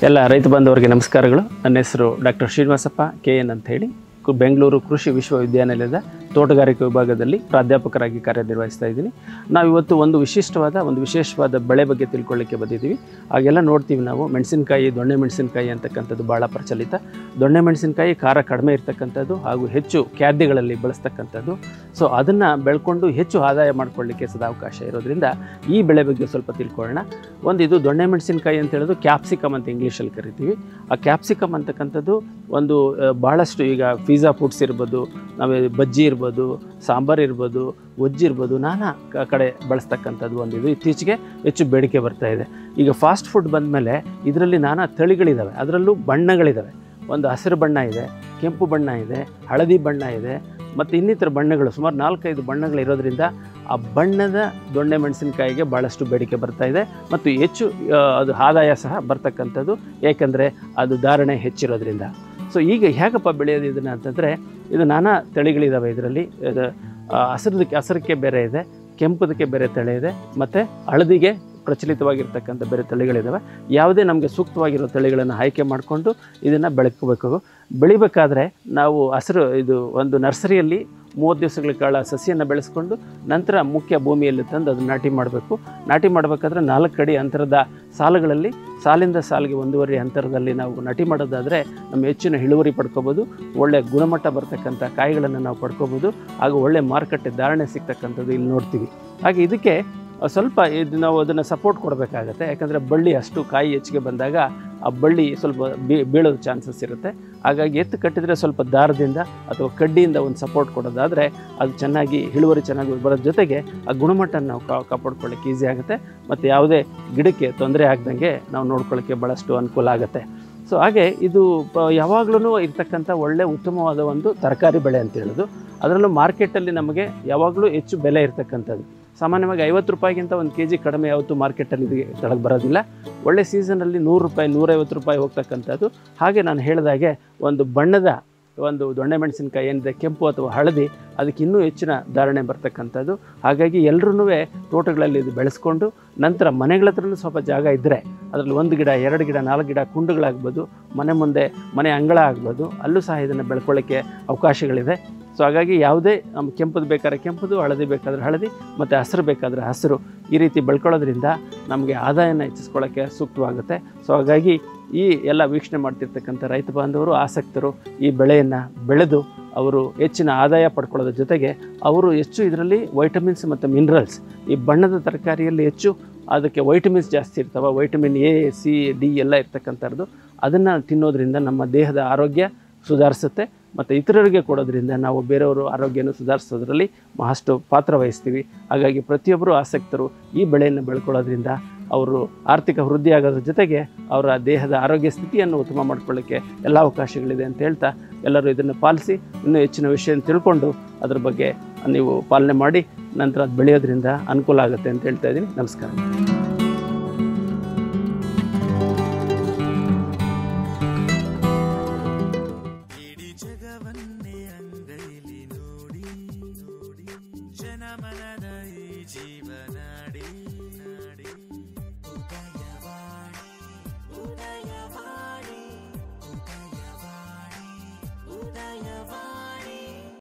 ಎಲ್ಲ ರೈತ ಬಾಂಧವರಿಗೆ ನಮಸ್ಕಾರಗಳು ನನ್ನ ಹೆಸರು ಡಾಕ್ಟರ್ ಶ್ರೀನಿವಾಸಪ್ಪ ಕೆ ಎನ್ ಅಂತ ಹೇಳಿ ಕು- ಬೆಂಗಳೂರು ಕೃಷಿ ವಿಶ್ವವಿದ್ಯಾನಿಲಯದ ತೋಟಗಾರಿಕೆ ವಿಭಾಗದಲ್ಲಿ ಪ್ರಾಧ್ಯಾಪಕರಾಗಿ ಕಾರ್ಯನಿರ್ವಹಿಸ್ತಾ ಇದ್ದೀನಿ ನಾವು ಇವತ್ತು ಒಂದು ವಿಶಿಷ್ಟವಾದ ಒಂದು ವಿಶೇಷವಾದ ಬೆಳೆ ಬಗ್ಗೆ ತಿಳ್ಕೊಳ್ಳಿಕ್ಕೆ ಬಂದಿದ್ದೀವಿ ಹಾಗೆಲ್ಲ ನೋಡ್ತೀವಿ ನಾವು ಮೆಣಸಿನಕಾಯಿ ದೊಣ್ಣೆ ಮೆಣಸಿನಕಾಯಿ ಅಂತಕ್ಕಂಥದ್ದು ಭಾಳ ಪ್ರಚಲಿತ ದೊಣ್ಣೆ ಮೆಣಸಿನಕಾಯಿ ಖಾರ ಕಡಿಮೆ ಇರ್ತಕ್ಕಂಥದ್ದು ಹಾಗೂ ಹೆಚ್ಚು ಖಾದ್ಯಗಳಲ್ಲಿ ಬಳಸ್ತಕ್ಕಂಥದ್ದು ಸೊ ಅದನ್ನು ಬೆಳ್ಕೊಂಡು ಹೆಚ್ಚು ಆದಾಯ ಮಾಡ್ಕೊಳ್ಳಿಕ್ಕೆ ಸದಾ ಅವಕಾಶ ಇರೋದ್ರಿಂದ ಈ ಬೆಳೆ ಬಗ್ಗೆ ಸ್ವಲ್ಪ ತಿಳ್ಕೊಳ್ಳೋಣ ಒಂದು ಇದು ದೊಣ್ಣೆ ಮೆಣಸಿನಕಾಯಿ ಅಂತ ಹೇಳೋದು ಕ್ಯಾಪ್ಸಿಕಮ್ ಅಂತ ಇಂಗ್ಲೀಷಲ್ಲಿ ಕರಿತೀವಿ ಆ ಕ್ಯಾಪ್ಸಿಕಮ್ ಅಂತಕ್ಕಂಥದ್ದು ಒಂದು ಆ, ಭಾಳಷ್ಟು ಈಗ ಪಿಜ್ಜಾ ಫುಡ್ಸ್ ಇರ್ಬೋದು ನಾವು ಬಜ್ಜಿ ಇರ್ಬೋದು ಸಾಂಬಾರು ಇರ್ಬೋದು ಗೊಜ್ಜು ಇರ್ಬೋದು ನಾನಾ ಕ- ಕಡೆ ಬಳಸ್ತಕ್ಕಂಥದ್ದು ಒಂದು ಇದು ಇತ್ತೀಚೆಗೆ ಹೆಚ್ಚು ಬೇಡಿಕೆ ಬರ್ತಾ ಇದೆ ಈಗ ಫಾಸ್ಟ್ ಫುಡ್ ಬಂದಮೇಲೆ ಇದರಲ್ಲಿ ನಾನಾ ತಳಿಗಳಿದ್ದಾವೆ ಅದರಲ್ಲೂ ಬಣ್ಣಗಳಿದ್ದಾವೆ ಒಂದು ಹಸಿರು ಬಣ್ಣ ಇದೆ ಕೆಂಪು ಬಣ್ಣ ಇದೆ ಹಳದಿ ಬಣ್ಣ ಇದೆ ಮತ್ತು ಇನ್ನಿತರ ಬಣ್ಣಗಳು ಸುಮಾರು ನಾಲ್ಕೈದು ಬಣ್ಣಗಳಿರೋದ್ರಿಂದ ಆ ಬಣ್ಣದ ದೊಣ್ಣೆ ಮೆಣಸಿನಕಾಯಿಗೆ ಭಾಳಷ್ಟು ಬೇಡಿಕೆ ಬರ್ತಾ ಇದೆ ಮತ್ತು ಹೆಚ್ಚು ಆ, ಅದು ಆದಾಯ ಸಹ ಬರ್ತಕ್ಕಂಥದ್ದು ಏಕೆಂದರೆ ಅದು ಧಾರಣೆ ಹೆಚ್ಚಿರೋದ್ರಿಂದ ಸೊ ಈಗ ಹೇಗಪ್ಪ ಬೆಳೆಯೋದು ಇದನ್ನು ಅಂತಂದರೆ ಇದು ನಾನಾ ತಳಿಗಳಿದ್ದಾವೆ ಇದರಲ್ಲಿ ಇದು ಆ, ಹಸಿರದಕ್ಕೆ ಹಸಿರಕ್ಕೆ ಬೇರೆ ಇದೆ ಕೆಂಪದಕ್ಕೆ ಬೇರೆ ತಳಿ ಇದೆ ಮತ್ತು ಹಳದಿಗೆ ಪ್ರಚಲಿತವಾಗಿರ್ತಕ್ಕಂಥ ಬೇರೆ ತಳಿಗಳಿದ್ದಾವೆ ಯಾವುದೇ ನಮಗೆ ಸೂಕ್ತವಾಗಿರೋ ತಳಿಗಳನ್ನು ಆಯ್ಕೆ ಮಾಡಿಕೊಂಡು ಇದನ್ನು ಬೆಳಕಬೇಕು ಬೆಳಿಬೇಕಾದ್ರೆ ನಾವು ಹಸಿರು ಇದು ಒಂದು ನರ್ಸರಿಯಲ್ಲಿ ಮೂವತ್ತು ದಿವಸಗಳ ಕಾಲ ಸಸಿಯನ್ನು ಬೆಳೆಸ್ಕೊಂಡು ನಂತರ ಮುಖ್ಯ ಭೂಮಿಯಲ್ಲಿ ತಂದು ಅದನ್ನು ನಾಟಿ ಮಾಡಬೇಕು ನಾಟಿ ಮಾಡಬೇಕಾದ್ರೆ ನಾಲ್ಕು ಅಡಿ ಅಂತರದ ಸಾಲುಗಳಲ್ಲಿ ಸಾಲಿಂದ ಸಾಲಿಗೆ ಒಂದೂವರೆ ಅಂತರದಲ್ಲಿ ನಾವು ನಾಟಿ ಮಾಡೋದಾದರೆ ನಮ್ಮ ಹೆಚ್ಚಿನ ಇಳುವರಿ ಪಡ್ಕೋಬೋದು ಒಳ್ಳೆ ಗುಣಮಟ್ಟ ಬರ್ತಕ್ಕಂಥ ಕಾಯಿಗಳನ್ನು ನಾವು ಪಡ್ಕೋಬೋದು ಹಾಗೂ ಒಳ್ಳೆ ಮಾರುಕಟ್ಟೆ ಧಾರಣೆ ಸಿಗ್ತಕ್ಕಂಥದ್ದು ಇಲ್ಲಿ ನೋಡ್ತೀವಿ ಹಾಗೆ ಇದಕ್ಕೆ ಸ್ವಲ್ಪ ಇದು ನಾವು ಅದನ್ನು ಸಪೋರ್ಟ್ ಕೊಡಬೇಕಾಗತ್ತೆ ಯಾಕಂದರೆ ಬಳ್ಳಿ ಅಷ್ಟು ಕಾಯಿ ಹೆಚ್ಚಿಗೆ ಬಂದಾಗ ಆ ಬಳ್ಳಿ ಸ್ವಲ್ಪ ಬೀ- ಬೀಳೋದು ಚಾನ್ಸಸ್ ಇರುತ್ತೆ ಹಾಗಾಗಿ ಎತ್ತು ಕಟ್ಟಿದರೆ ಸ್ವಲ್ಪ ದಾರದಿಂದ ಅಥವಾ ಕಡ್ಡಿಯಿಂದ ಒಂದು ಸಪೋರ್ಟ್ ಕೊಡೋದಾದರೆ ಅದು ಚೆನ್ನಾಗಿ ಇಳುವರಿ ಚೆನ್ನಾಗಿ ಬರೋದ್ರ ಜೊತೆಗೆ ಆ ಗುಣಮಟ್ಟ ನಾವು ಕಾ ಕಾಪಾಡ್ಕೊಳ್ಳಿಕ್ಕೆ ಈಸಿ ಆಗುತ್ತೆ ಮತ್ತು ಯಾವುದೇ ಗಿಡಕ್ಕೆ ತೊಂದರೆ ಆಗ್ದಂಗೆ ನಾವು ನೋಡ್ಕೊಳ್ಳೋಕ್ಕೆ ಭಾಳಷ್ಟು ಅನುಕೂಲ ಆಗುತ್ತೆ ಸೊ ಹಾಗೆ ಇದು ಯಾವಾಗಲೂ ಇರ್ತಕ್ಕಂಥ ಒಳ್ಳೆ ಉತ್ತಮವಾದ ಒಂದು ತರಕಾರಿ ಬೆಳೆ ಅಂತ ಹೇಳೋದು ಅದರಲ್ಲೂ ಮಾರ್ಕೆಟಲ್ಲಿ ನಮಗೆ ಯಾವಾಗಲೂ ಹೆಚ್ಚು ಬೆಲೆ ಇರ್ತಕ್ಕಂಥದ್ದು ಸಾಮಾನ್ಯವಾಗಿ ಐವತ್ತು ರೂಪಾಯಿಗಿಂತ ಒಂದು ಕೆ ಜಿ ಕಡಿಮೆ ಯಾವತ್ತೂ ಮಾರ್ಕೆಟಲ್ಲಿ ಇದು ಕೆಳಗೆ ಬರೋದಿಲ್ಲ ಒಳ್ಳೆ ಸೀಸನಲ್ಲಿ ನೂರು ರೂಪಾಯಿ ನೂರೈವತ್ತು ರೂಪಾಯಿ ಹೋಗ್ತಕ್ಕಂಥದ್ದು ಹಾಗೆ ನಾನು ಹೇಳಿದಾಗೆ ಒಂದು ಬಣ್ಣದ ಒಂದು ದೊಣ್ಣೆ ಮೆಣಸಿನಕಾಯಿ ಏನಿದೆ ಕೆಂಪು ಅಥವಾ ಹಳದಿ ಅದಕ್ಕೆ ಇನ್ನೂ ಹೆಚ್ಚಿನ ಧಾರಣೆ ಬರ್ತಕ್ಕಂಥದ್ದು ಹಾಗಾಗಿ ಎಲ್ಲರೂ ತೋಟಗಳಲ್ಲಿ ಇದು ಬೆಳೆಸ್ಕೊಂಡು ನಂತರ ಮನೆಗಳ ಹತ್ರನೂ ಸ್ವಲ್ಪ ಜಾಗ ಇದ್ದರೆ ಅದರಲ್ಲಿ ಒಂದು ಗಿಡ ಎರಡು ಗಿಡ ನಾಲ್ಕು ಗಿಡ ಕುಂಡುಗಳಾಗ್ಬೋದು ಮನೆ ಮುಂದೆ ಮನೆ ಅಂಗಳ ಆಗ್ಬೋದು ಅಲ್ಲೂ ಸಹ ಇದನ್ನು ಬೆಳ್ಕೊಳ್ಳೋಕ್ಕೆ ಅವಕಾಶಗಳಿದೆ ಸೊ ಹಾಗಾಗಿ ಯಾವುದೇ ನಮ್ಮ ಕೆಂಪದು ಬೇಕಾದ್ರೆ ಕೆಂಪದು ಹಳದಿ ಬೇಕಾದ್ರೆ ಹಳದಿ ಮತ್ತು ಹಸಿರು ಬೇಕಾದರೆ ಹಸಿರು ಈ ರೀತಿ ಬೆಳ್ಕೊಳ್ಳೋದ್ರಿಂದ ನಮಗೆ ಆದಾಯನ ಹೆಚ್ಚಿಸ್ಕೊಳ್ಳೋಕ್ಕೆ ಸೂಕ್ತವಾಗುತ್ತೆ ಸೊ ಹಾಗಾಗಿ ಈ ಎಲ್ಲ ವೀಕ್ಷಣೆ ಮಾಡ್ತಿರ್ತಕ್ಕಂಥ ರೈತ ಬಾಂಧವರು ಆಸಕ್ತರು ಈ ಬೆಳೆಯನ್ನು ಬೆಳೆದು ಅವರು ಹೆಚ್ಚಿನ ಆದಾಯ ಪಡ್ಕೊಳ್ಳೋದ್ರ ಜೊತೆಗೆ ಅವರು ಹೆಚ್ಚು ಇದರಲ್ಲಿ ವೈಟಮಿನ್ಸ್ ಮತ್ತು ಮಿನರಲ್ಸ್ ಈ ಬಣ್ಣದ ತರಕಾರಿಯಲ್ಲಿ ಹೆಚ್ಚು ಅದಕ್ಕೆ ವೈಟಮಿನ್ಸ್ ಜಾಸ್ತಿ ಇರ್ತವೆ ವೈಟಮಿನ್ ಎ ಸಿ ಡಿ ಎಲ್ಲ ಇರ್ತಕ್ಕಂಥದ್ದು ಅದನ್ನು ತಿನ್ನೋದ್ರಿಂದ ನಮ್ಮ ದೇಹದ ಆರೋಗ್ಯ ಸುಧಾರಿಸುತ್ತೆ ಮತ್ತು ಇತರರಿಗೆ ಕೊಡೋದ್ರಿಂದ ನಾವು ಬೇರೆಯವರು ಆರೋಗ್ಯನ ಸುಧಾರಿಸೋದ್ರಲ್ಲಿ ಮಹಷ್ಟು ಪಾತ್ರ ವಹಿಸ್ತೀವಿ ಹಾಗಾಗಿ ಪ್ರತಿಯೊಬ್ಬರು ಆಸಕ್ತರು ಈ ಬೆಳೆಯನ್ನು ಬೆಳ್ಕೊಳ್ಳೋದ್ರಿಂದ ಅವರು ಆರ್ಥಿಕ ವೃದ್ಧಿ ಆಗೋದ್ರ ಜೊತೆಗೆ ಅವರ ದೇಹದ ಆರೋಗ್ಯ ಸ್ಥಿತಿಯನ್ನು ಉತ್ತಮ ಮಾಡ್ಕೊಳ್ಳೋಕ್ಕೆ ಎಲ್ಲ ಅವಕಾಶಗಳಿದೆ ಅಂತ ಹೇಳ್ತಾ ಎಲ್ಲರೂ ಇದನ್ನು ಪಾಲಿಸಿ ಇನ್ನೂ ಹೆಚ್ಚಿನ ವಿಷಯ ತಿಳ್ಕೊಂಡು ಅದ್ರ ಬಗ್ಗೆ ನೀವು ಪಾಲನೆ ಮಾಡಿ ನಂತರ ಅದು ಬೆಳೆಯೋದ್ರಿಂದ ಅನುಕೂಲ ಆಗುತ್ತೆ ಅಂತ ಹೇಳ್ತಾ ಇದ್ದೀನಿ ನಮಸ್ಕಾರ ಇಡೀ ಜಗವನ್ನೇ ಅಂಗೈಲಿ ನೋಡಿ ನೋಡಿ ಜನಮನದ ಈ ಜೀವನ